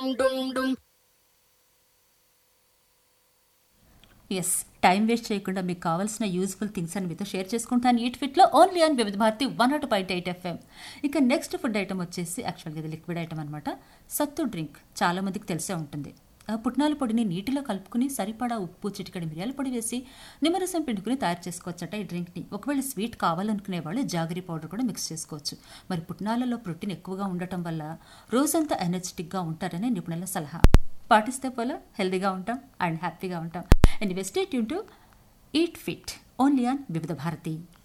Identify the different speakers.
Speaker 1: dum dum.
Speaker 2: Yes time waste చేయకుండా మీకు కావాల్సిన యూజ్ఫుల్ థింగ్స్ అని మీతో షేర్ చేసుకుంటాను ఈట్ ఫిట్లో ఓన్లీ అని Vividh Bharati one nought point eight F M ఇక నెక్స్ట్ ఫుడ్ ఐటమ్ వచ్చేసి యాక్చువల్గా ఇది లిక్విడ్ ఐటమ్ అనమాట సత్తు డ్రింక్ చాలా మందికి తెలిసే ఉంటుంది ఆ పుట్నాల పొడిని నీటిలో కలుపుకుని సరిపడా ఉప్పు చిటికడి మిరియాల పొడి వేసి నిమ్మరసం పిండుకుని తయారు చేసుకోవచ్చట ఈ డ్రింక్ని ఒకవేళ స్వీట్ కావాలనుకునే వాళ్ళు జాగరీ పౌడర్ కూడా మిక్స్ చేసుకోవచ్చు మరి పుట్నాలలో ప్రోటీన్ ఎక్కువగా ఉండటం వల్ల రోజంతా ఎనర్జెటిక్గా ఉంటారనే నిపుణుల సలహా పాటిస్తే పోలా హెల్దీగా ఉంటాం అండ్ హ్యాపీగా ఉంటాం and stay tune to eat fit only on Vividh Bharati